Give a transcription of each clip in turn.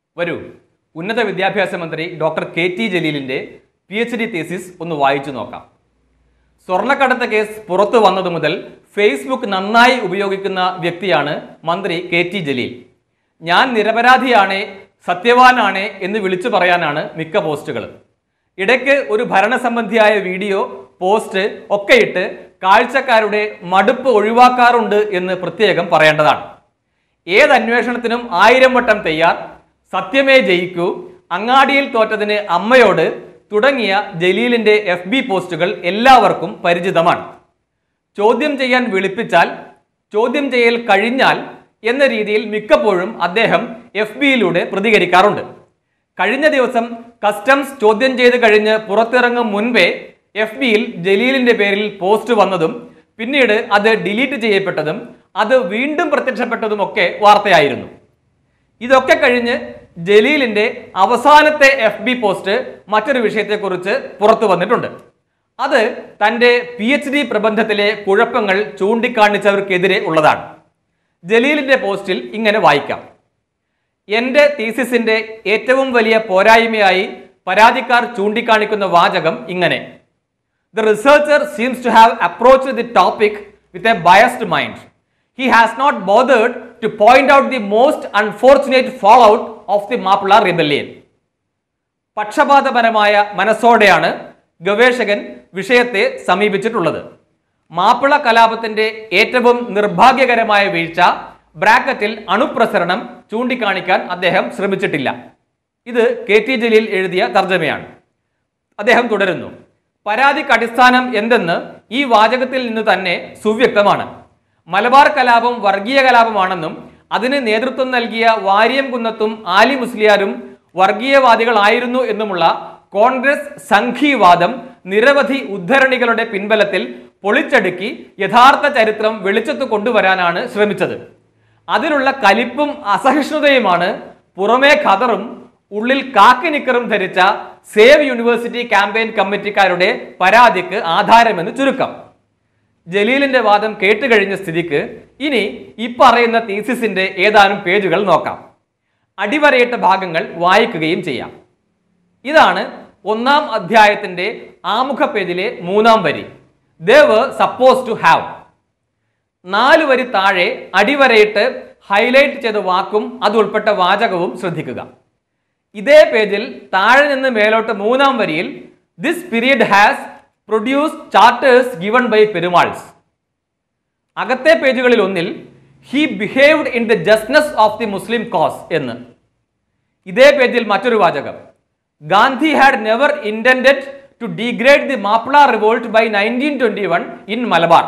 വരൂ ഉന്നത വിദ്യാഭ്യാസ മന്ത്രി ഡോക്ടർ കെ ടി ജലീലിന്റെ പി എച്ച് ഡി തീസിസ് ഒന്ന് വായിച്ചു നോക്കാം സ്വർണ്ണക്കടത്ത് കേസ് പുറത്തു വന്നതു മുതൽ ഫേസ്ബുക്ക് നന്നായി ഉപയോഗിക്കുന്ന വ്യക്തിയാണ് മന്ത്രി കെ ടി ജലീൽ ഞാൻ നിരപരാധിയാണ് സത്യവാനാണ് എന്ന് വിളിച്ചു പറയാനാണ് മിക്ക പോസ്റ്റുകളും ഇടയ്ക്ക് ഒരു ഭരണസംബന്ധിയായ വീഡിയോ പോസ്റ്റ് ഒക്കെയിട്ട് കാഴ്ചക്കാരുടെ മടുപ്പ് ഒഴിവാക്കാറുണ്ട് എന്ന് പ്രത്യേകം പറയേണ്ടതാണ് ഏത് അന്വേഷണത്തിനും ആയിരം വട്ടം തയ്യാർ സത്യമേ ജയിക്കൂ അങ്ങാടിയിൽ തോറ്റതിന് അമ്മയോട് തുടങ്ങിയ ജലീലിന്റെ എഫ് ബി പോസ്റ്റുകൾ എല്ലാവർക്കും പരിചിതമാണ് ചോദ്യം ചെയ്യാൻ വിളിപ്പിച്ചാൽ ചോദ്യം ചെയ്യൽ കഴിഞ്ഞാൽ എന്ന രീതിയിൽ മിക്കപ്പോഴും അദ്ദേഹം എഫ് ബിയിലൂടെ പ്രതികരിക്കാറുണ്ട് കഴിഞ്ഞ ദിവസം കസ്റ്റംസ് ചോദ്യം ചെയ്ത് കഴിഞ്ഞ് പുറത്തിറങ്ങും മുൻപേ എഫ് ബിയിൽ ജലീലിന്റെ പേരിൽ പോസ്റ്റ് വന്നതും പിന്നീട് അത് ഡിലീറ്റ് ചെയ്യപ്പെട്ടതും അത് വീണ്ടും പ്രത്യക്ഷപ്പെട്ടതുമൊക്കെ വാർത്തയായിരുന്നു ഇതൊക്കെ കഴിഞ്ഞ് ജലീലിന്റെ അവസാനത്തെ എഫ് ബി പോസ്റ്റ് മറ്റൊരു വിഷയത്തെക്കുറിച്ച് പുറത്തു വന്നിട്ടുണ്ട് അത് തന്റെ പി എച്ച് ഡി പ്രബന്ധത്തിലെ കുഴപ്പങ്ങൾ ചൂണ്ടിക്കാണിച്ചവർക്കെതിരെ ഉള്ളതാണ് ജലീലിന്റെ പോസ്റ്റിൽ ഇങ്ങനെ വായിക്കാം എന്റെ തീസിസിന്റെ ഏറ്റവും വലിയ പോരായ്മയായി പരാതിക്കാർ ചൂണ്ടിക്കാണിക്കുന്ന വാചകം ഇങ്ങനെ the researcher seems to have approach the topic with a biased mind he has not bothered to point out the most unfortunate fall out of the Mappila rebellion പക്ഷപാതപരമായ മനസ്സോടെയാണ് ഗവേഷകൻ വിഷയത്തെ സമീപിച്ചിട്ടുള്ളത് മാപ്പിള കലാപത്തിന്റെ ഏറ്റവും നിർഭാഗ്യകരമായ വീഴ്ച ബ്രാക്കറ്റിൽ അണുപ്രസരണം ചൂണ്ടിക്കാണിക്കാൻ അദ്ദേഹം ശ്രമിച്ചിട്ടില്ല ഇത് കെ ടി ജലീൽ എഴുതിയ തർജ്ജമയാണ് അദ്ദേഹം തുടരുന്നു പരാതിക്ക് അടിസ്ഥാനം എന്തെന്ന് ഈ വാചകത്തിൽ നിന്ന് തന്നെ സുവ്യക്തമാണ് മലബാർ കലാപം വർഗീയ കലാപമാണെന്നും അതിന് നേതൃത്വം നൽകിയ വാര്യം കുന്നത്തും ആലി മുസ്ലിയാരും വർഗീയവാദികളായിരുന്നു എന്നുമുള്ള കോൺഗ്രസ് സംഘീവാദം നിരവധി ഉദ്ധരണികളുടെ പിൻബലത്തിൽ പൊളിച്ചടുക്കി യഥാർത്ഥ ചരിത്രം വെളിച്ചത്ത് കൊണ്ടുവരാനാണ് ശ്രമിച്ചത് അതിലുള്ള കലിപ്പും അസഹിഷ്ണുതയുമാണ് പുറമേ ഖദറും ഉള്ളിൽ കാക്കിനിക്കറും ധരിച്ച സേവ് യൂണിവേഴ്സിറ്റി ക്യാമ്പയിൻ കമ്മിറ്റിക്കാരുടെ പരാതിക്ക് ആധാരമെന്ന് ചുരുക്കം ജലീലിന്റെ വാദം കേട്ടുകഴിഞ്ഞ സ്ഥിതിക്ക് ഇനി ഈ പറയുന്ന തീസിസിന്റെ ഏതാനും പേജുകൾ നോക്കാം അടിവരയിട്ട ഭാഗങ്ങൾ വായിക്കുകയും ചെയ്യാം ഇതാണ് ഒന്നാം അധ്യായത്തിന്റെ ആമുഖ പേജിലെ മൂന്നാം വരി ദേവ് സപ്പോസ് ടു ഹാവ് നാല് വരി താഴെ അടിവരയിട്ട് ഹൈലൈറ്റ് ചെയ്ത വാക്കും അത് ഉൾപ്പെട്ട വാചകവും ശ്രദ്ധിക്കുക ഇതേ പേജിൽ താഴെ നിന്ന് മേലോട്ട് മൂന്നാം വരിയിൽ this period has produce charters given by Perumals അകത്തെ പേജുകളിൽ ഒന്നിൽ he behaved in the justness of the Muslim cause എന്ന് ഇതേ പേജിൽ മറ്റൊരു വാചകം Gandhi had never intended to degrade the Mappila revolt by nineteen twenty one in Malabar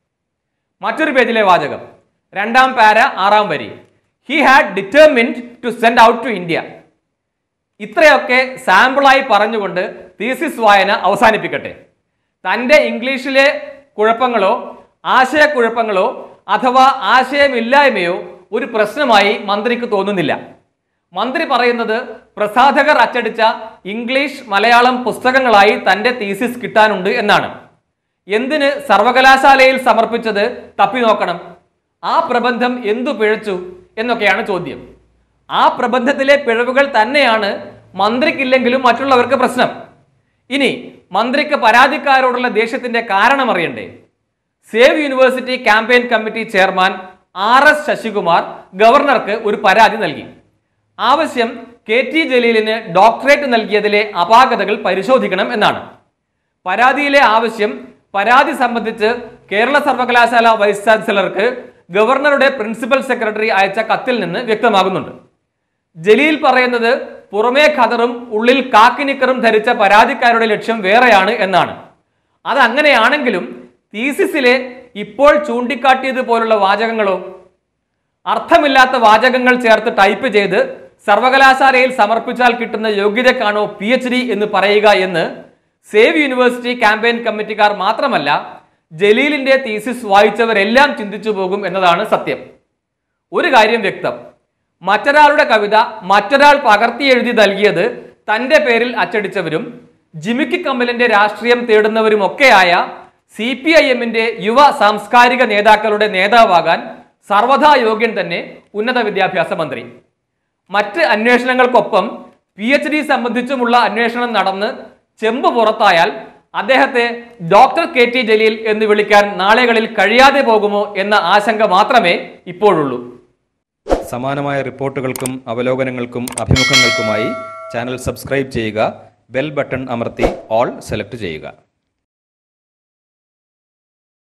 മറ്റൊരു പേജിലെ വാചകം രണ്ടാം പാര ആറാം വരി he had determined to send out to India ഇത്രയൊക്കെ സാമ്പിളായി പറഞ്ഞുകൊണ്ട് തീസിസ് വായന അവസാനിപ്പിക്കട്ടെ തൻ്റെ ഇംഗ്ലീഷിലെ കുഴപ്പങ്ങളോ ആശയക്കുഴപ്പങ്ങളോ അഥവാ ആശയമില്ലായ്മയോ ഒരു പ്രശ്നമായി മന്ത്രിക്ക് തോന്നുന്നില്ല മന്ത്രി പറയുന്നത് പ്രസാധകർ അച്ചടിച്ച ഇംഗ്ലീഷ് മലയാളം പുസ്തകങ്ങളായി തൻ്റെ തീസിസ് കിട്ടാനുണ്ട് എന്നാണ് എന്തിന് സർവകലാശാലയിൽ സമർപ്പിച്ചത് തപ്പി നോക്കണം ആ പ്രബന്ധം എന്തു പിഴച്ചു എന്നൊക്കെയാണ് ചോദ്യം ആ പ്രബന്ധത്തിലെ പിഴവുകൾ തന്നെയാണ് മന്ത്രിക്കില്ലെങ്കിലും മറ്റുള്ളവർക്ക് പ്രശ്നം ഇനി മന്ത്രിക്ക് പരാതിക്കാരോടുള്ള ദേഷ്യത്തിന്റെ കാരണം അറിയണ്ടേ save university campaign committee chairman R S Sasikumar ഗവർണർക്ക് ഒരു പരാതി നൽകി ആവശ്യം കെ ടി ജലീലിന് ഡോക്ടറേറ്റ് നൽകിയതിലെ അപാകതകൾ പരിശോധിക്കണം എന്നാണ് പരാതിയിലെ ആവശ്യം പരാതി സംബന്ധിച്ച് കേരള സർവകലാശാല വൈസ് ചാൻസലർക്ക് ഗവർണറുടെ പ്രിൻസിപ്പൽ സെക്രട്ടറി അയച്ച കത്തിൽ നിന്ന് വ്യക്തമാകുന്നുണ്ട് ജലീൽ പറയുന്നത് പുറമേ ഖദറും ഉള്ളിൽ കാക്കിനിക്കറും ധരിച്ച പരാതിക്കാരുടെ ലക്ഷ്യം വേറെയാണ് എന്നാണ് അത് അങ്ങനെയാണെങ്കിലും തീസിസിലെ ഇപ്പോൾ ചൂണ്ടിക്കാട്ടിയതുപോലുള്ള വാചകങ്ങളോ അർത്ഥമില്ലാത്ത വാചകങ്ങൾ ചേർത്ത് ടൈപ്പ് ചെയ്ത് സർവകലാശാലയിൽ സമർപ്പിച്ചാൽ കിട്ടുന്ന യോഗ്യതക്കാണോ പി എച്ച് ഡി എന്ന് പറയുക എന്ന് സേവ് യൂണിവേഴ്സിറ്റി ക്യാമ്പയിൻ കമ്മിറ്റിക്കാർ മാത്രമല്ല ജലീലിന്റെ തീസിസ് വായിച്ചവരെല്ലാം ചിന്തിച്ചു പോകും എന്നതാണ് സത്യം ഒരു കാര്യം വ്യക്തം മറ്റൊരാളുടെ കവിത മറ്റൊരാൾ പകർത്തി എഴുതി നൽകിയത് തന്റെ പേരിൽ അച്ചടിച്ചവരും ജിമിക്കി കമ്മലിന്റെ രാഷ്ട്രീയം തേടുന്നവരുമൊക്കെയായ സി പി ഐ എമ്മിന്റെ യുവ സാംസ്കാരിക നേതാക്കളുടെ നേതാവാകാൻ സർവഥാ യോഗ്യൻ തന്നെ ഉന്നത വിദ്യാഭ്യാസ മന്ത്രി മറ്റ് അന്വേഷണങ്ങൾക്കൊപ്പം പി എച്ച് ഡി സംബന്ധിച്ചുമുള്ള അന്വേഷണം നടന്ന് ചെമ്പ് പുറത്തായാൽ അദ്ദേഹത്തെ ഡോക്ടർ കെ ടി ജലീൽ എന്ന് വിളിക്കാൻ നാളെകളിൽ കഴിയാതെ പോകുമോ എന്ന ആശങ്ക മാത്രമേ ഇപ്പോഴുള്ളൂ സമാനമായ റിപ്പോർട്ടുകൾക്കും അവലോകനങ്ങൾക്കും അഭിമുഖങ്ങൾക്കുമായി ചാനൽ സബ്സ്ക്രൈബ് ചെയ്യുക ബെൽ ബട്ടൺ അമർത്തി ഓൾ സെലക്ട് ചെയ്യുക